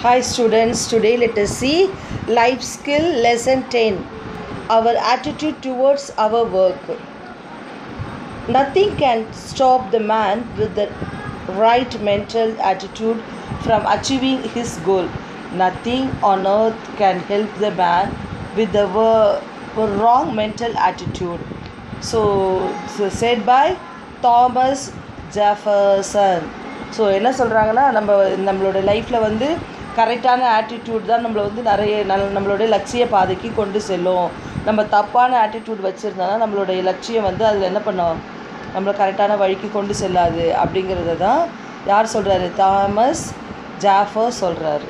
Hi students, today let us see life skill lesson 10 our attitude towards our work. Nothing can stop the man with the right mental attitude from achieving his goal. Nothing on earth can help the man with the wo- wrong mental attitude. So, so said by Thomas Jefferson. So என்ன சொல்கிறாங்கன்னா நம்ம நம்மளோட லைஃப்பில் வந்து கரெக்டான attitude தான் நம்மளை வந்து நிறைய நல் நம்மளுடைய லட்சிய பாதைக்கு கொண்டு செல்லும் நம்ம தப்பான ஆட்டிடியூட் வச்சுருந்தோன்னா நம்மளுடைய லட்சியம் வந்து அதில் என்ன பண்ணும் நம்மளை கரெக்டான வழிக்கு கொண்டு செல்லாது அப்படிங்கிறத தான் யார் சொல்கிறாரு தாமஸ் ஜாஃபர் சொல்கிறாரு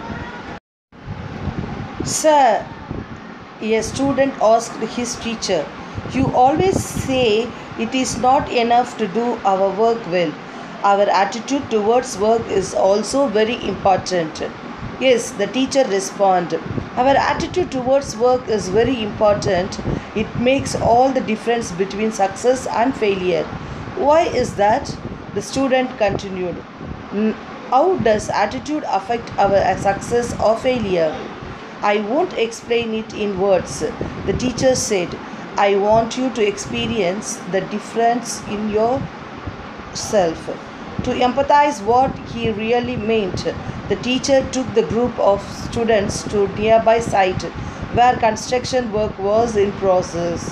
sir a student asked his teacher, You always say it is not enough to do our work well. Our attitude towards work is also very important. Yes, the teacher responded. Our attitude towards work is very important. It makes all the difference between success and failure. Why is that? The student continued. "N- How does attitude affect our uh, success or failure? I won't explain it in words. The teacher said, I want you to experience the difference in yourself. To empathize what he really meant, the teacher took the group of students to nearby site where construction work was in process.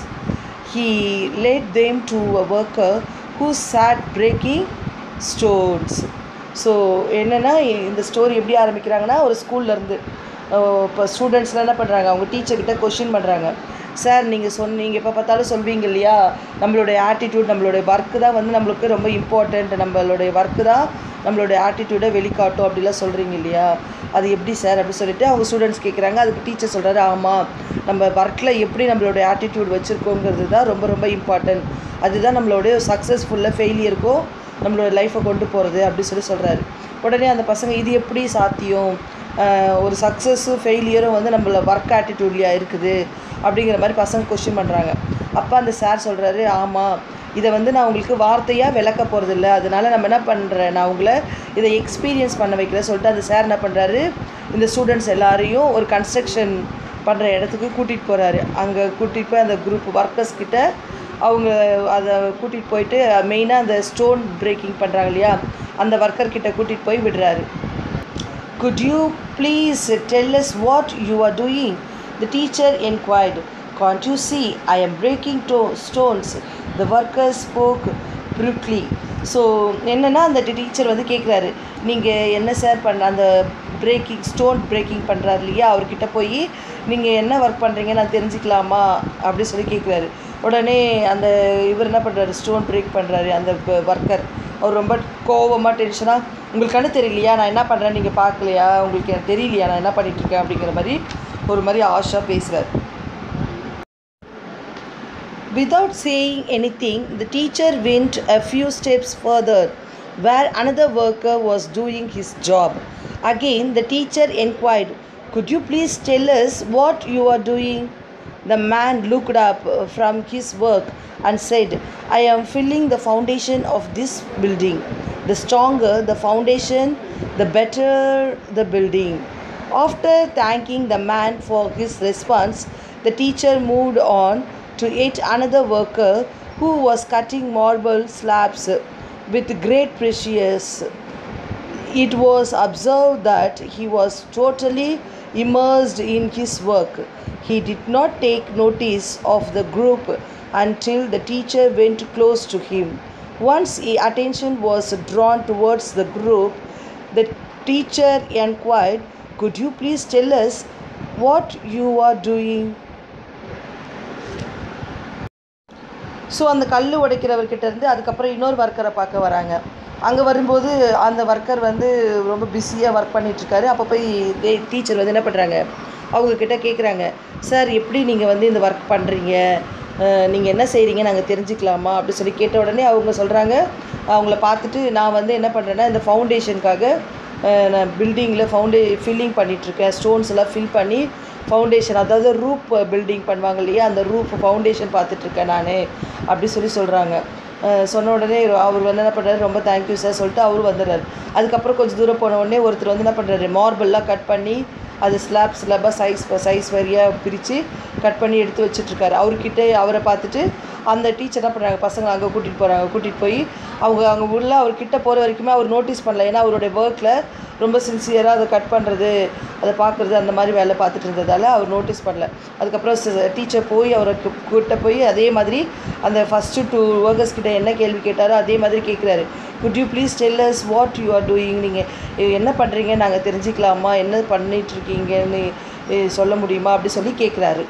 He led them to a worker who sat breaking stones. So என்னென்னா இந்த story எப்படி ஆரம்பிக்கிறாங்கன்னா ஒரு ஸ்கூல்லேருந்து இப்போ ஸ்டூடெண்ட்ஸ்லாம் என்ன பண்ணுறாங்க அவங்க டீச்சர்கிட்ட கொஷின் பண்ணுறாங்க சார் நீங்கள் சொன்னீங்க எப்போ பார்த்தாலும் சொல்வீங்க இல்லையா நம்மளுடைய ஆட்டிடியூட் நம்மளுடைய ஒர்க்கு தான் வந்து நம்மளுக்கு ரொம்ப இம்பார்ட்டண்ட் நம்மளுடைய ஒர்க்கு தான் நம்மளுடைய ஆட்டிடியூடை வெளிக்காட்டும் அப்படிலாம் சொல்கிறீங்க இல்லையா அது எப்படி சார் அப்படி சொல்லிட்டு அவங்க ஸ்டூடெண்ட்ஸ் கேட்குறாங்க அதுக்கு டீச்சர் சொல்கிறாரு ஆமாம் நம்ம ஒர்க்கில் எப்படி நம்மளுடைய ஆட்டிடியூட் வச்சுருக்கோங்கிறது தான் ரொம்ப ரொம்ப இம்பார்ட்டன்ட் அதுதான் நம்மளுடைய சக்ஸஸ்ஃபுல்லாக ஃபெயிலியருக்கும் நம்மளோட லைஃப்பை கொண்டு போகிறது அப்படி சொல்லி சொல்கிறாரு உடனே அந்த பசங்க இது எப்படி சாத்தியம் ஆஹ் ஒரு சக்ஸஸும் ஃபெயிலியரும் வந்து நம்மள ஒர்க் ஆட்டிடியூட்லையா இருக்குது அப்படிங்கிற மாதிரி பசங்க கொஸ்டின் பண்ணுறாங்க அப்போ அந்த சார் சொல்கிறாரு ஆமாம் இதை வந்து நான் உங்களுக்கு வார்த்தையாக விளக்க போகிறதில்ல அதனால நம்ம என்ன பண்ணுறேன் நான் உங்களை இதை எக்ஸ்பீரியன்ஸ் பண்ண வைக்கிறேன் சொல்லிட்டு அந்த சார் என்ன பண்ணுறாரு இந்த ஸ்டூடெண்ட்ஸ் எல்லாரையும் ஒரு கன்ஸ்ட்ரக்ஷன் பண்ணுற இடத்துக்கு கூட்டிகிட்டு போகிறாரு அங்கே கூட்டிகிட்டு போய் அந்த குரூப் ஒர்க்கர்ஸ் கிட்ட அவங்க அதை கூட்டிகிட்டு போயிட்டு மெயினாக அந்த ஸ்டோன் பிரேக்கிங் பண்ணுறாங்க இல்லையா அந்த ஒர்க்கர் கிட்ட கூட்டிகிட்டு போய் விடுறாரு Could you please tell us what you are doing? The teacher inquired. Can't you see I am breaking to- stones? The worker spoke brutally. So என்னென்னா அந்த டீச்சர் வந்து கேட்குறாரு நீங்கள் என்ன சார் பண்ண அந்த பிரேக்கிங் ஸ்டோன் பிரேக்கிங் பண்ணுறாரு இல்லையா அவர்கிட்ட போய் நீங்கள் என்ன ஒர்க் பண்ணுறீங்க நான் தெரிஞ்சுக்கலாமா அப்படி சொல்லி கேட்குறாரு உடனே அந்த இவர் என்ன பண்ணுறாரு ஸ்டோன் பிரேக் பண்ணுறாரு அந்த ஒர்க்கர் அவர் ரொம்ப கோவமாக டென்ஷனாக உங்களுக்கு கண்ணு தெரியலையா நான் என்ன பண்ணுறேன் நீங்கள் பார்க்கலையா உங்களுக்கு எனக்கு தெரியலையா நான் என்ன பண்ணிகிட்ருக்கேன் அப்படிங்கிற மாதிரி ஒரு மாதிரி ஆஷா பேசுகிறார் Without saying anything, the teacher went a few steps further where another worker was doing his job. Again, the teacher inquired, Could you please tell us what you are doing? The man looked up uh, from his work and said, I am filling the foundation of this building. The stronger the foundation, the better the building. After thanking the man for his response, the teacher moved on to yet another worker who was cutting marble slabs with great precision. It was observed that he was totally immersed in his work. He did not take notice of the group until the teacher went close to him. Once his attention was drawn towards the group, the teacher inquired, Could you please tell us what you are doing? So அந்த கல் உடைக்கிறவர்கிட்ட இருந்து அதுக்கப்புறம் இன்னொரு ஒர்க்கரை பார்க்க வராங்க அங்கே வரும்போது அந்த ஒர்க்கர் வந்து ரொம்ப பிஸியாக ஒர்க் பண்ணிகிட்ருக்காரு அப்போ போய் டீச்சர் வந்து என்ன பண்ணுறாங்க அவங்கக்கிட்ட கேட்குறாங்க சார் எப்படி நீங்கள் வந்து இந்த ஒர்க் பண்ணுறீங்க நீங்கள் என்ன செய்கிறீங்க நாங்கள் தெரிஞ்சுக்கலாமா அப்படி சொல்லி கேட்ட உடனே அவங்க சொல்கிறாங்க அவங்கள பார்த்துட்டு நான் வந்து என்ன பண்ணுறேன்னா இந்த ஃபவுண்டேஷனுக்காக நான் பில்டிங்கில் ஃபவுண்டே ஃபில்லிங் பண்ணிகிட்ருக்கேன் ஸ்டோன்ஸ் எல்லாம் ஃபில் பண்ணி ஃபவுண்டேஷன் அதாவது ரூப் பில்டிங் பண்ணுவாங்க இல்லையா அந்த ரூப் ஃபவுண்டேஷன் பார்த்துட்ருக்கேன் நான் அப்படி சொல்லி சொல்கிறாங்க அஹ் சொன்ன உடனே அவர் வந்து என்ன பண்ணுறாரு ரொம்ப தேங்க்யூ சார் சொல்லிட்டு அவரும் வந்துடுறாரு அதுக்கப்புறம் கொஞ்சம் தூரம் போன உடனே ஒருத்தர் வந்து என்ன பண்ணுறாரு மார்பிள்லாம் கட் பண்ணி அது ஸ்லாப் ஸ்லாபாக சைஸ் சைஸ் வரியாக பிரித்து கட் பண்ணி எடுத்து வச்சிட்ருக்காரு அவர்கிட்ட அவரை பார்த்துட்டு அந்த டீச்சர் என்ன பண்ணுறாங்க பசங்களை அங்கே கூட்டிகிட்டு போகிறாங்க கூட்டிகிட்டு போய் அவங்க அங்கே உள்ள அவர்கிட்ட போகிற வரைக்குமே அவர் நோட்டீஸ் பண்ணல ஏன்னா அவருடைய ஒர்க்கில் ரொம்ப சின்சியராக அதை கட் பண்ணுறது அதை பார்க்குறது அந்த மாதிரி வேலை பார்த்துட்டு இருந்ததால் அவர் நோட்டீஸ் பண்ணல அதுக்கப்புறம் டீச்சர் போய் அவரை கு- கூட்ட போய் அதே மாதிரி அந்த ஃபஸ்ட்டு டூ ஒர்க்கர்ஸ் கிட்ட என்ன கேள்வி கேட்டாரோ அதே மாதிரி கேட்குறாரு could you please tell us what you are doing நீங்கள் என்ன பண்ணுறீங்க நாங்கள் தெரிஞ்சுக்கலாமா என்ன பண்ணிட்டு இருக்கீங்கன்னு அஹ், சொல்ல முடியுமா அப்படி சொல்லி கேட்குறாரு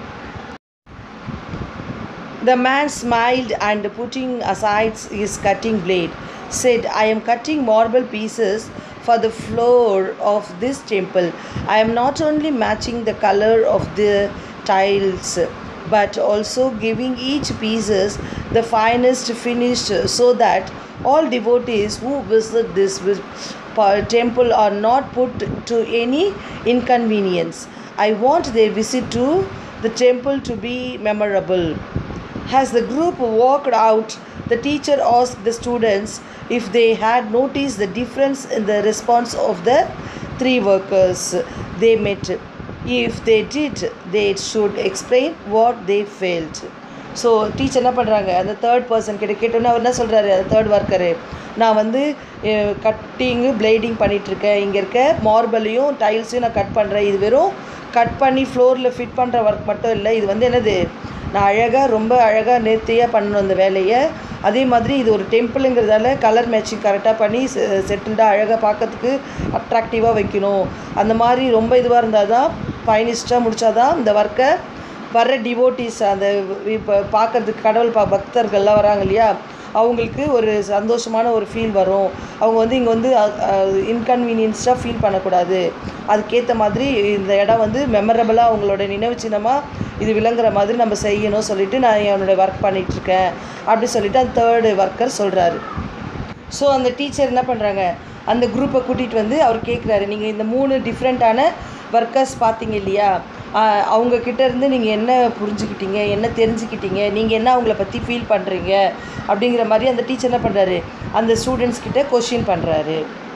The man smiled and putting aside his cutting blade, said, I am cutting marble pieces for the floor of this temple. I am not only matching the color of the tiles, but also giving each pieces the finest finish so that all devotees who visit this vis- pa- temple are not put to any inconvenience. I want their visit to the temple to be memorable. As the group walked out, the teacher asked the students if they had noticed the difference in the response of the three workers they met. If they did, they should explain what they felt. So teacher என்ன பண்ணுறாங்க அந்த third person கிட்ட கேட்டோன்னே அவர் என்ன சொல்கிறாரு அந்த third worker நான் வந்து கட்டிங்கு பிளேடிங் பண்ணிகிட்ருக்கேன் இங்கே இருக்க மார்பலையும் டைல்ஸையும் நான் கட் பண்ணுறேன் இது வெறும் கட் பண்ணி ஃப்ளோரில் ஃபிட் பண்ணுற ஒர்க் மட்டும் இல்லை இது வந்து என்னது நான் அழகாக ரொம்ப அழகாக நேர்த்தியாக பண்ணணும் அந்த வேலையை அதே மாதிரி இது ஒரு டெம்பிளுங்கிறதால கலர் மேட்சிங் கரெக்டாக பண்ணி செட்டில்டாக அழகாக பார்க்கறதுக்கு அட்ராக்டிவாக வைக்கணும் அந்த மாதிரி ரொம்ப இதுவாக இருந்தால் தான் ஃபைனிஸ்ட்டாக முடிச்சாதான் இந்த ஒர்க்கை வர்ற டிவோட்டிஸ் அந்த இப்போ பார்க்கறதுக்கு கடவுள் பா பக்தர்கள்லாம் வராங்க இல்லையா அவங்களுக்கு ஒரு சந்தோஷமான ஒரு ஃபீல் வரும் அவங்க வந்து இங்கே வந்து இன்கன்வீனியன்ஸ்டாக ஃபீல் பண்ணக்கூடாது அதுக்கேற்ற மாதிரி இந்த இடம் வந்து மெமரபுளாக அவங்களோட நினைவு சின்னமாக இது விளங்குற மாதிரி நம்ம செய்யணும் சொல்லிட்டு நான் என்னோட ஒர்க் பண்ணிகிட்ருக்கேன் அப்படி சொல்லிட்டு அந்த தேர்டு ஒர்க்கர் சொல்கிறாரு ஸோ அந்த டீச்சர் என்ன பண்ணுறாங்க அந்த குரூப்பை கூட்டிகிட்டு வந்து அவர் கேட்குறாரு நீங்கள் இந்த மூணு டிஃப்ரெண்ட்டான ஒர்க்கர்ஸ் பார்த்தீங்க இல்லையா ஆஹ் அவங்க கிட்ட இருந்து நீங்கள் என்ன புரிஞ்சுக்கிட்டீங்க என்ன தெரிஞ்சுக்கிட்டீங்க நீங்கள் என்ன அவங்கள பற்றி ஃபீல் பண்ணுறீங்க அப்படிங்கிற மாதிரி அந்த டீச்சர் என்ன பண்ணுறாரு அந்த ஸ்டூடெண்ட்ஸ் கிட்ட கொஷின் பண்ணுறாரு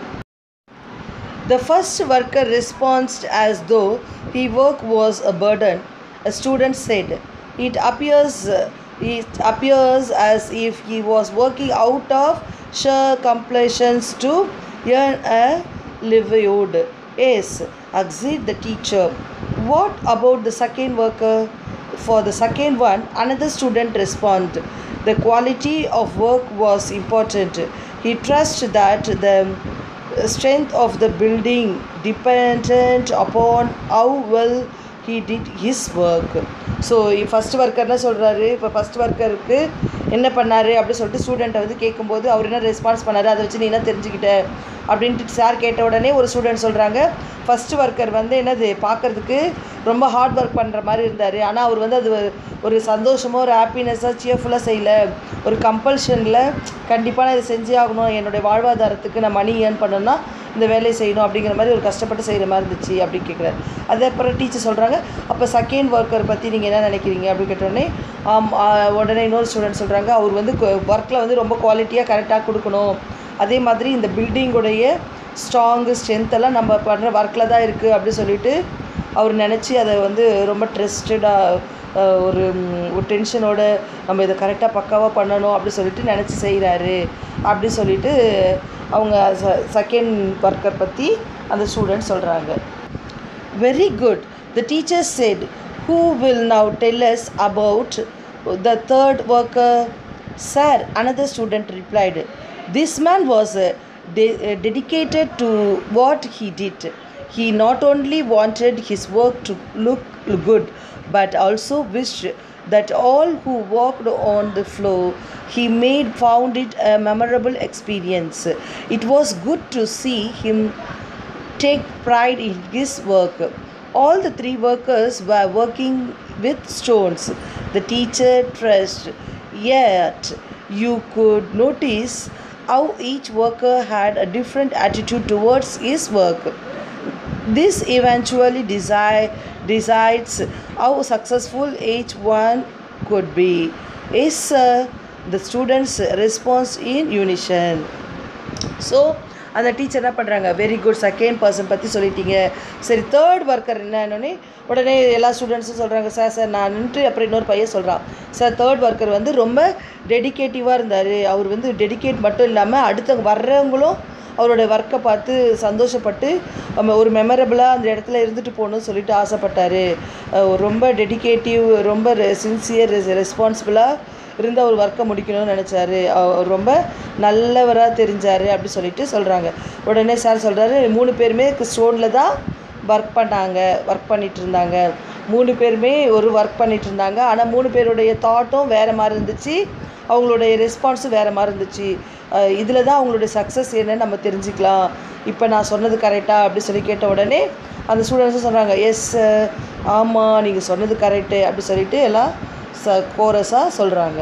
The first worker responded as though his work was a burden. A student said, "It appears, it appears as if he was working out of sheer compulsions to earn a livelihood." Yes, agreed the teacher. What about the second worker? For the second one, another student responded, "The quality of work was important. He trusted that the strength of the building dependent upon how well he did his work so first worker என்ன சொல்கிறாரு இப்போ first ஒர்க்கருக்கு என்ன பண்ணாரு அப்படி சொல்லிட்டு ஸ்டூடெண்ட்டை வந்து கேட்கும்போது அவர் என்ன ரெஸ்பான்ஸ் பண்ணாரு அதை வச்சு நீ என்ன தெரிஞ்சுக்கிட்ட அப்படின்ட்டு சார் கேட்ட உடனே ஒரு ஸ்டூடெண்ட் சொல்கிறாங்க ஃபஸ்ட் ஒர்க்கர் வந்து என்னது பார்க்கறதுக்கு ரொம்ப ஹார்ட் ஒர்க் பண்ணுற மாதிரி இருந்தார் ஆனால் அவர் வந்து அது ஒரு சந்தோஷமோ ஒரு ஹாப்பினஸ்ஸாக சியர்ஃபுல்லாக செய்யல ஒரு கம்பல்ஷனில் கண்டிப்பாக நான் இதை செஞ்சே ஆகணும் என்னுடைய வாழ்வாதாரத்துக்கு நான் மணி ஏர்ன் பண்ணணும்னா இந்த வேலையை செய்யணும் அப்படிங்கிற மாதிரி ஒரு கஷ்டப்பட்டு செய்கிற மாதிரி இருந்துச்சு அப்படின்னு கேட்குறாரு அதே அப்புறம் டீச்சர் சொல்கிறாங்க அப்போ செகண்ட் ஒர்க்கர் பற்றி நீங்கள் என்ன நினைக்கிறீங்க அப்படின்னு கேட்டோடனே ஆம், ஆ, உடனே இன்னொரு ஸ்டூடெண்ட் சொல்கிறாங்க அவர் வந்து ஒர்க்கில் வந்து ரொம்ப குவாலிட்டியாக கரெக்டாக கொடுக்கணும் அதே மாதிரி இந்த பில்டிங்குடைய ஸ்ட்ராங்கு ஸ்ட்ரென்த் எல்லாம் நம்ம பண்ணுற ஒர்க்கில் தான் இருக்குது அப்படின்னு சொல்லிட்டு அவர் நினச்சி அதை வந்து ரொம்ப ட்ரெஸ்டடாக ஒரு ம், ஒரு டென்ஷனோட நம்ம இதை கரெக்டாக பக்காவாக பண்ணணும் அப்படி சொல்லிட்டு நினச்சி செய்கிறாரு அப்படி சொல்லிட்டு அவங்க செகண்ட் ஒர்க்கர் பற்றி அந்த ஸ்டூடெண்ட் சொல்கிறாங்க Very good. The teacher said, Who will now tell us about the third worker? Sir, another student replied, This man was uh, de- uh, dedicated to what he did. He not only wanted his work to look good, but also wished that all who walked on the floor he made found it a memorable experience. It was good to see him take pride in his work. All the three workers were working with stones. The teacher trust, yet you could notice how each worker had a different attitude towards his work. This eventually decide, decides how successful each one could be. Yes, sir. the students response in unison so அந்த teacher என்ன பண்ணுறாங்க very good second person பற்றி சொல்லிட்டீங்க சரி third worker என்னன்னொடனே உடனே எல்லா ஸ்டூடெண்ட்ஸும் சொல்கிறாங்க சார் சார் நான் நின்று அப்புறம் இன்னொரு பையன் சொல்கிறான் சார் தேர்ட் ஒர்க்கர் வந்து ரொம்ப டெடிகேட்டிவாக இருந்தார் அவர் வந்து டெடிகேட் மட்டும் இல்லாமல் அடுத்த வர்றவங்களும் அவரோட ஒர்க்கை பார்த்து சந்தோஷப்பட்டு நம்ம ஒரு மெமரபிளாக அந்த இடத்துல இருந்துட்டு போகணும்னு சொல்லிட்டு ஆசைப்பட்டார் ரொம்ப டெடிகேட்டிவ் ரொம்ப சின்சியர் ரெஸ்பான்சிபிளாக இருந்து அவர் ஒர்க்கை முடிக்கணும்னு நினச்சாரு அவர் ரொம்ப நல்லவராக தெரிஞ்சார் அப்படி சொல்லிட்டு சொல்கிறாங்க உடனே சார் சொல்கிறாரு மூணு பேருமே ஸ்டோனில் தான் ஒர்க் பண்ணாங்க ஒர்க் பண்ணிட்டு இருந்தாங்க மூணு பேருமே ஒரு ஒர்க் பண்ணிட்டு இருந்தாங்க ஆனால் மூணு பேருடைய தாட்டும் வேறு மாதிரி இருந்துச்சு அவங்களுடைய ரெஸ்பான்ஸும் வேறு மாதிரி இருந்துச்சு இதில் தான் அவங்களுடைய சக்ஸஸ் என்னன்னு நம்ம தெரிஞ்சுக்கலாம் இப்போ நான் சொன்னது கரெக்டாக அப்படி சொல்லி கேட்ட உடனே அந்த ஸ்டூடெண்ட்ஸும் சொல்கிறாங்க எஸ் ஆமாம் நீங்கள் சொன்னது கரெக்டு அப்படி சொல்லிட்டு எல்லாம் ச கோரஸாக சொல்கிறாங்க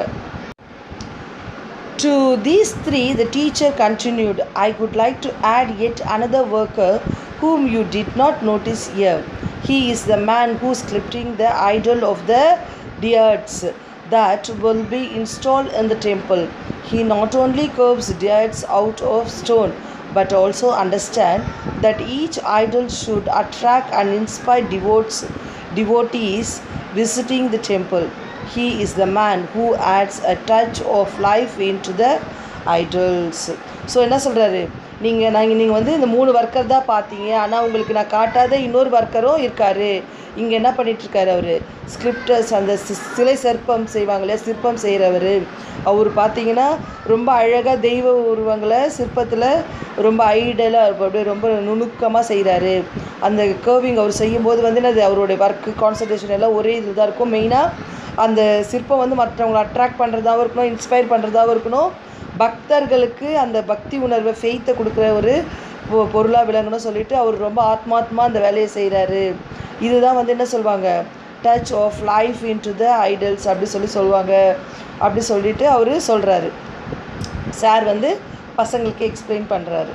To these three, the teacher continued, I would like to add yet another worker whom you did not notice here. He is the man who is sculpting the idol of the deities that will be installed in the temple. He not only carves deities out of stone but also understand that each idol should attract and inspire devotes, devotees visiting the temple. He is the man who adds a touch of life into the idols. So என்ன சொல்கிறாரு நீங்கள் நாங்கள் நீங்கள் வந்து இந்த மூணு worker தான் பார்த்தீங்க ஆனால் உங்களுக்கு நான் காட்டாத இன்னொரு ஒர்க்கரும் இருக்கார் இங்கே என்ன பண்ணிகிட்ருக்காரு அவர் ஸ்கிரிப்டர்ஸ் அந்த சி- சிலை சிற்பம் செய்வாங்க இல்லையா சிற்பம் செய்கிறவர் அவர் பார்த்தீங்கன்னா ரொம்ப அழகாக தெய்வ உருவங்களை சிற்பத்தில் ரொம்ப ஐடலாக அப்படியே ரொம்ப நுணுக்கமாக செய்கிறாரு அந்த கர்விங் அவர் செய்யும்போது வந்து என்னது அவருடைய ஒர்க்கு கான்சன்ட்ரேஷன் எல்லாம் ஒரே இதுதான் இருக்கும் மெயினாக அந்த சிற்பம் வந்து மற்றவங்களை அட்ராக்ட் பண்ணுறதாகவும் இருக்கணும் இன்ஸ்பயர் பண்ணுறதாகவும் இருக்கணும் பக்தர்களுக்கு அந்த பக்தி உணர்வை ஃபெய்த்தை கொடுக்குற ஒரு பொ- பொருளாக விளங்கணும் சொல்லிட்டு அவர் ரொம்ப ஆத்மாத்மா அந்த வேலையை செய்கிறாரு இதுதான் வந்து என்ன சொல்லுவாங்க touch of life into the idols அப்படி சொல்லி சொல்லுவாங்க அப்படி சொல்லிட்டு அவர் சொல்கிறாரு சார் வந்து பசங்களுக்கு எக்ஸ்பிளைன் பண்ணுறாரு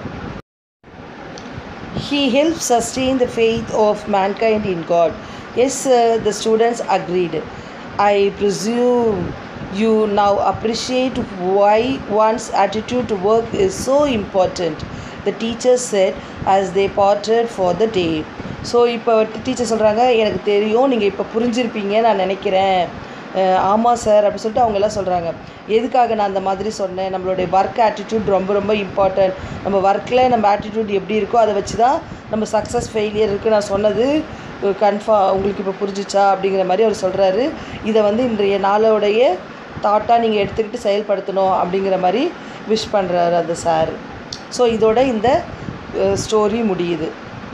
He helps sustain the faith of mankind in God. Yes, sir, the students agreed. I presume you now appreciate why one's attitude to work is so important. The teacher said as they parted for the day. So இப்போ teacher சொல்கிறாங்க எனக்கு தெரியும் நீங்கள் இப்போ புரிஞ்சிருப்பீங்க நான் நினைக்கிறேன் அஹ் ஆமாம் sir அப்படி சொல்லிட்டு அவங்க எல்லாம் சொல்கிறாங்க எதுக்காக நான் அந்த மாதிரி சொன்னேன் நம்மளுடைய ஒர்க் ஆட்டிடியூட் ரொம்ப ரொம்ப இம்பார்ட்டன்ட் நம்ம ஒர்க்கில் நம்ம ஆட்டிடியூட் எப்படி இருக்கோ அதை வச்சு தான் நம்ம சக்ஸஸ் ஃபெயிலியர் இருக்குது நான் சொன்னது கன்ஃபார்ம் உங்களுக்கு இப்போ புரிஞ்சிச்சா அப்படிங்கிற மாதிரி அவர் சொல்கிறாரு இதை வந்து இன்றைய நாளோடைய தாட்டாக நீங்கள் எடுத்துக்கிட்டு செயல்படுத்தணும் அப்படிங்கிற மாதிரி விஷ் பண்ணுறாரு அந்த சார் ஸோ இதோட இந்த ஸ்டோரி முடியுது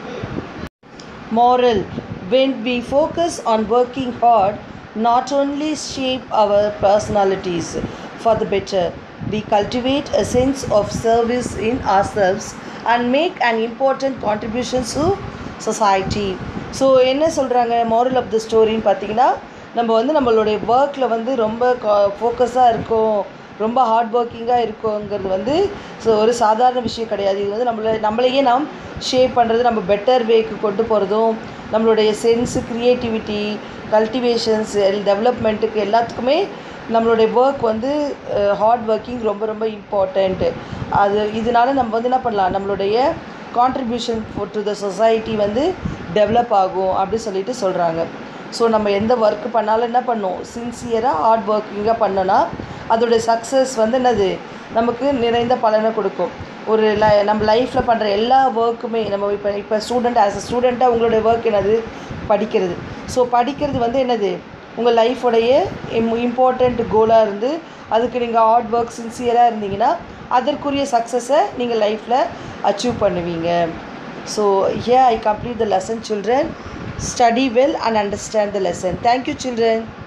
moral when we focus on working hard not only shape our personalities for the better we cultivate a sense of service in ourselves and make an important contribution to society so என்ன சொல்கிறாங்க moral of the ஸ்டோரின்னு பார்த்தீங்கன்னா நம்ம வந்து நம்மளுடைய ஒர்க்கில் வந்து ரொம்ப ஃபோக்கஸாக இருக்கோம் ரொம்ப ஹார்ட் ஒர்க்கிங்காக இருக்கோங்கிறது வந்து ஸோ ஒரு சாதாரண விஷயம் கிடையாது இது வந்து நம்மளை நம்மளையே நாம் ஷேப் பண்ணுறது நம்ம பெட்டர் வேக்கு கொண்டு போகிறதும் நம்மளுடைய சென்ஸு க்ரியேட்டிவிட்டி கல்டிவேஷன்ஸ் டெவலப்மெண்ட்டுக்கு எல்லாத்துக்குமே நம்மளுடைய ஒர்க் வந்து ஹார்ட் ஒர்க்கிங் ரொம்ப ரொம்ப இம்பார்ட்டண்ட்டு அது இதனால நம்ம வந்து என்ன பண்ணலாம் நம்மளுடைய கான்ட்ரிபியூஷன் டு த சொசைட்டி வந்து டெவலப் ஆகும் அப்படி சொல்லிட்டு சொல்கிறாங்க ஸோ நம்ம எந்த ஒர்க் பண்ணாலும் என்ன பண்ணணும் சின்சியராக ஹார்ட் ஒர்க்கிங்காக பண்ணோன்னா அதோடைய சக்ஸஸ் வந்து என்னது நமக்கு நிறைந்த பலனை கொடுக்கும் ஒரு லை நம்ம லைஃப்பில் பண்ணுற எல்லா ஒர்க்குமே நம்ம இப்போ இப்போ ஸ்டூடெண்ட் ஆஸ் அ ஸ்டூடெண்ட்டாக உங்களுடைய ஒர்க் என்னது படிக்கிறது ஸோ படிக்கிறது வந்து என்னது உங்கள் லைஃபோடைய இம்பார்ட்டண்ட் கோலாக இருந்து அதுக்கு நீங்கள் ஹார்ட் ஒர்க் சின்சியராக இருந்தீங்கன்னா அதற்குரிய சக்ஸஸை நீங்கள் லைஃப்பில் அச்சீவ் பண்ணுவீங்க so here I complete the lesson children study well and understand the lesson thank you children